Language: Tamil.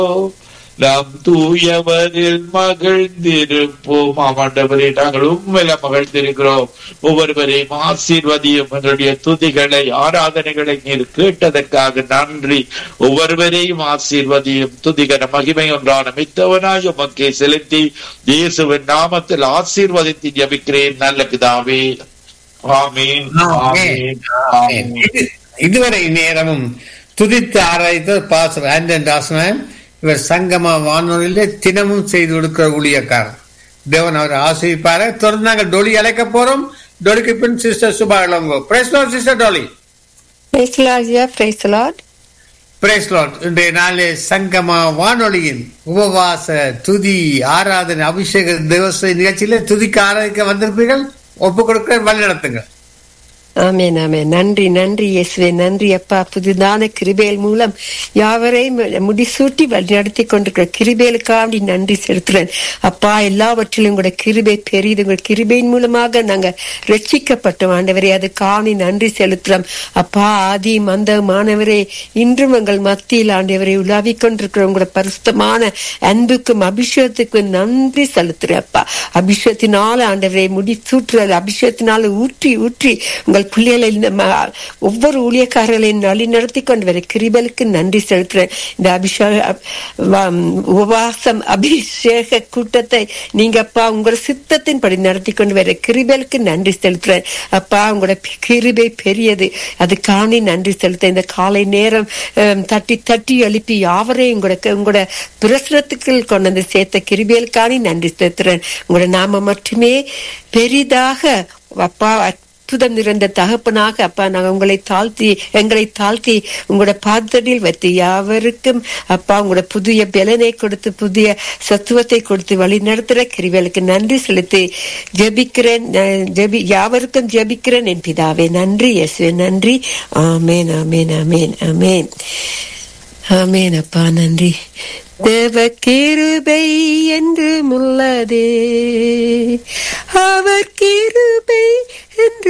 நாம் தூயவரில் மகிழ்ந்திருப்போம் ஆமாண்டவரே நாங்கள் உண்மையில மகிழ்ந்திருக்கிறோம் ஒவ்வொருவரையும் ஆசீர்வதியும் எங்களுடைய துதிகளை ஆராதனைகளை நீர் கேட்டதற்காக நன்றி ஒவ்வொருவரையும் ஆசீர்வதியும் துதிகர மகிமை ஒன்றான மித்தவனாய் உமக்கே செலுத்தி இயேசுவின் நாமத்தில் ஆசீர்வதித்து ஜபிக்கிறேன் நல்ல பிதாவே ஆமீன் ஆமீன் ஆமீன் இது- இதுவரை நேரமும் துதித்து ஆராய்த்த பாசர் ஆண்டன் தாசனாயம் இவர் சங்கமா வானொலியில தினமும் செய்து கொடுக்கிற ஊழியக்காரர் தேவன் அவர் ஆசிரிப்பாரு தொடர்ந்து நாங்கள் டொலி அழைக்க போறோம் டொலிக்கு பின் sister Subha Elango praise lord sister Dolly Praise the Lord, yeah, praise the Lord. Praise lord இன்றைய நாளே சங்கமா வானொலியின் உபவாச துதி ஆராதனை அபிஷேக திவச நிகழ்ச்சியில துதிக்க ஆராதிக்க வந்திருப்பீர்கள் ஒப்பு கொடுக்க வழி நடத்துங்க ஆமென் ஆமென் நன்றி நன்றி இயேசுவே நன்றி அப்பா புதிதான கிருபேல் மூலம் யாவரையும் முடிசூட்டி வழிநடத்தி கொண்டிருக்கிற கிருபேலுக்காண்டி நன்றி செலுத்துறேன் அப்பா எல்லாவற்றிலும் கூட கிருபை பெரியது உங்கள் கிருபையின் மூலமாக நாங்க ரட்சிக்கப்பட்டோம் ஆண்டவரே அது காணி நன்றி செலுத்துறோம் அப்பா ஆதி மந்த மாணவரே இன்றும் எங்கள் மத்தியில் ஆண்டவரை உலாவிக் கொண்டிருக்கிற உங்களோட பரிசுத்தமான அன்புக்கும் அபிஷேகத்துக்கும் நன்றி செலுத்துறேன் அப்பா அபிஷேகத்தினால ஆண்டவரை முடி சூற்றுறது அபிஷேகத்தினால ஊற்றி ஊற்றி உங்கள் பிள்ளைகளை இந்த ம- ஒவ்வொரு ஊழியக்காரர்களையும் வழி நடத்தி கொண்டு வர கிருபலுக்கு நன்றி செலுத்துறேன் இந்த அபிஷேக வ- உபவாசம் அபிஷேக கூட்டத்தை நீங்க அப்பா உங்களோட சித்தத்தின்படி நடத்தி கொண்டு வர கிருபலுக்கு நன்றி செலுத்துறேன் அப்பா உங்களோட பி- கிருபை பெரியது அது காணி நன்றி செலுத்த இந்த காலை நேரம் அஹ், தட்டி தட்டி எழுப்பி யாவரையும் உங்களோட உங்களோட பிரசுரத்துக்கு கொண்டு வந்து சேர்த்த கிருபையில் காணி நன்றி செலுத்துறேன் உங்களோட நாம மட்டுமே பெரிதாக அப்பா அற்புதம் நிறைந்த தகப்பனாக அப்பா நாங்கள் உங்களை தாழ்த்தி எங்களை தாழ்த்தி உங்களோட பாதடியில் வைத்து யாவருக்கும் அப்பா உங்களோட புதிய பலனை கொடுத்து புதிய சத்துவத்தை கொடுத்து வழி நடத்துகிற கிருவிகளுக்கு நன்றி செலுத்தி ஜெபிக்கிறேன் அஹ், ஜெபி யாவருக்கும் ஜெபிக்கிறேன் என் பிதாவே நன்றி இயேசுவே நன்றி ஆமேன் ஆமேன் ஆமேன் ஆமேன் ஆமேன் அப்பா நன்றி தேவ கிருபை என்று முள்ளதே அவர் கிருபை